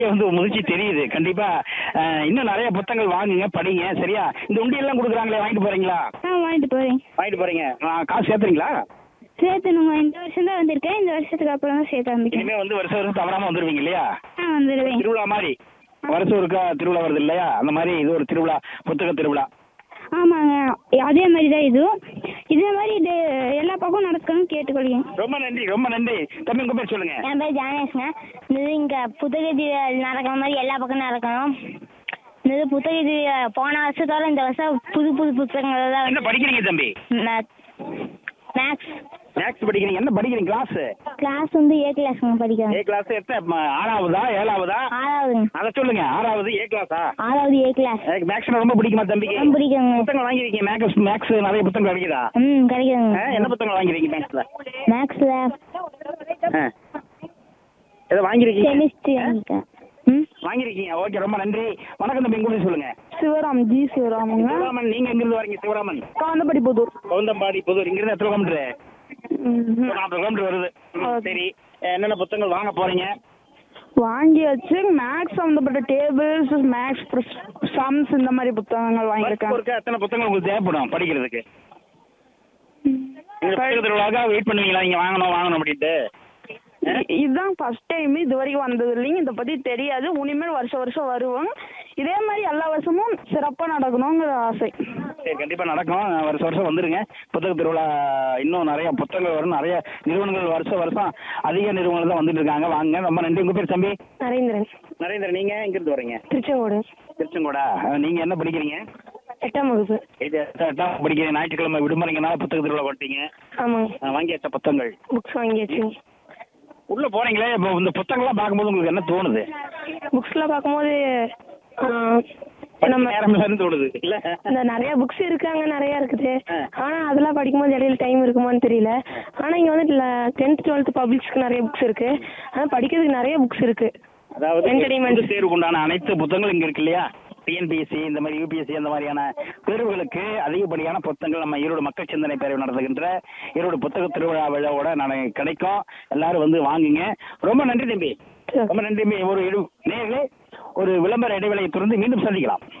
வந்து முதிர்ச்சி தெரியுது கண்டிப்பா அஹ், இன்னும் நிறைய புத்தகங்கள் வாங்குங்க படிங்க சரியா இந்த உண்டியெல்லாம் கொடுக்குறாங்களே வாங்கிட்டு போறீங்களா ஆ வாங்கிட்டு போகிறேன் வாங்கிட்டு போறீங்க ஆ, காசு சேர்த்துறீங்களா சேர்த்தணுங்க இந்த வருஷம் தான் வந்திருக்கேன் இந்த வருஷத்துக்கு அப்புறம் தான் சேர்த்து ஆரம்பிக்கணும் இனிமே வந்து வருஷம் வருஷம் தவறாம வந்துருவீங்க இல்லையா ஆ வந்துடுவேன் திருவிழா மாதிரி வருஷம் ஒருக்கா திருவிழா வருது இல்லையா அந்த மாதிரி இது ஒரு திருவிழா புத்தக திருவிழா ஆமாங்க அதே மாதிரி தான் இதுவும் இதே மாதிரி இது எல்லா பக்கமும் நடக்கணும்னு கேட்டுக்கொள்கிறேன் ரொம்ப நன்றி ரொம்ப நன்றி தம்பி உங்க பேர் சொல்லுங்க என் பேர் ஜானேஷ்ங்க இது இங்கே புத்தகதி நடக்கிற மாதிரி எல்லா பக்கம் நடக்கணும் இது புத்தகதி போன வருஷத்தோட இந்த வருஷம் புது புது புத்தகங்கள் தான் என்ன படிக்கிறீங்க தம்பி மேக்ஸ் மேக்ஸ் படிக்கிறீங்க என்ன படிக்கிறீங்க கிளாஸ் கிளாஸ் வந்து ஏ கிளாஸ்ங்க படிக்கிறேன் ஏ கிளாஸ் எத்தனை ஆறாவதா ஏழாவதா ஆறாவதுங்க அதை சொல்லுங்க ஆறாவது ஏ கிளாஸா ஆறாவது ஏ கிளாஸ் எனக்கு மேக்ஸ் ரொம்ப பிடிக்குமா தம்பிக்கு ரொம்ப பிடிக்குங்க புத்தகம் வாங்கிருக்கீங்க மேக்ஸ் மேக்ஸ் நிறைய புத்தகம் கிடைக்குதா ம் கிடைக்குதுங்க ஆ, என்ன புத்தகம் வாங்கிருக்கீங்க மேக்ஸ்ல மேக்ஸில் ஏதோ வாங்கிருக்கீங்க கெமிஸ்ட்ரி ஆ? ம் வாங்கிருக்கீங்க ஓகே ரொம்ப நன்றி வணக்கம் தம்பி உங்க பேர் சொல்லுங்க சிவராம் ஜி சிவராமுங்க சிவராமன் நீங்க எங்கிருந்து வரீங்க சிவராமன் காந்தப்படி புதூர் கவுந்தம்பாடி புதூர் இங்கிருந்து எத்தனை கிலோமீட்டர் நாற்பது கிலோமீட்டர் வருது ம், ஓகே. சரி என்னென்ன புத்தகங்கள் வாங்க போறீங்க வாங்கியாச்சு மேக்ஸ் சம்மந்தப்பட்ட டேபிள்ஸ் மேக்ஸ் சம்ஸ் இந்த மாதிரி புத்தகங்கள் வாங்கியிருக்கேன் ஒருக்கா எத்தனை புத்தகங்கள் உங்களுக்கு தேவைப்படும் படிக்கிறதுக்கு இந்த புத்தக திருவிழாவுக்காக வெயிட் பண்ணுவீங்களா நீங்க வாங்கணும் வாங்கணும் அப்படின்ட்டு ஆ? இ- இதுதான் ஃபர்ஸ்ட் டைம் இது வரைக்கும் வந்தது இல்லைங்க இதை பற்றி தெரியாது இனிமேல் வருஷம் வருஷம் வருவோம் இதே மாதிரி எல்லா வருஷமும் சிறப்பாக நடக்கணுங்கிற ஆசை சரி கண்டிப்பா நடக்கும் வருஷம் வருஷம் வந்துருங்க புத்தக திருவிழா இன்னும் நிறைய புத்தகங்கள் வரும் நிறைய நிறுவனங்கள் வருஷம் வருஷம் அதிக நிறுவனங்கள் தான் வந்துட்டு இருக்காங்க வாங்க ரொம்ப நன்றி உங்க பேர் தம்பி நரேந்திரன் நரேந்திரன் நீங்க எங்கிருந்து வரீங்க திருச்செங்கோடு திருச்செங்கோடா அஹ், நீங்க என்ன படிக்கிறீங்க எட்டாம் வகுப்பு இது எட்டாம் படிக்கிறீங்க ஞாயிற்றுக்கிழமை விடுமுறைங்கனால புத்தக திருவிழா போட்டீங்க ஆமாங்க அஹ், வாங்கியாச்ச புத்தகங்கள் புக்ஸ் வாங்கியாச்சு உள்ள போறீங்களே இப்போ இந்த புத்தகங்கள்லாம் பார்க்கும்போது உங்களுக்கு என்ன தோணுது புக்ஸ்லாம் பார்க்கும்போது நம்ம நேரம் இல்லைன்னு தோணுது இல்ல இந்த நிறைய புக்ஸ் இருக்காங்க நிறைய இருக்குது ஆ. ஆனா அதெல்லாம் படிக்கும்போது இடையில டைம் இருக்குமான்னு தெரியல ஆனா இங்க வந்து டென்த் டுவெல்த் பப்ளிக்ஸ்க்கு நிறைய புக்ஸ் இருக்கு ஆனா படிக்கிறதுக்கு நிறைய புக்ஸ் இருக்கு அதாவது Entertainment. பொது தேர்வுக்கு உண்டான அனைத்து புத்தகங்களும் இங்க இருக்கு இல்லையா டிஎன்பிஎஸ்சி இந்த மாதிரி யூபிஎஸ்சி அந்த மாதிரியான தேர்வுகளுக்கு அதிகப்படியான புத்தகங்கள் நம்ம ஈரோடு மக்கள் சிந்தனை பேரவை நடத்துகின்ற ஈரோடு புத்தக திருவிழா விழாவோட நான் கிடைக்கும் எல்லாரும் வந்து வாங்குங்க ரொம்ப நன்றி தம்பி ரொம்ப நன்றி தம்பி ஒரு இடு- நேயர்களே ஒரு விளம்பர இடைவேளையை தொடர்ந்து மீண்டும் சந்திக்கலாம்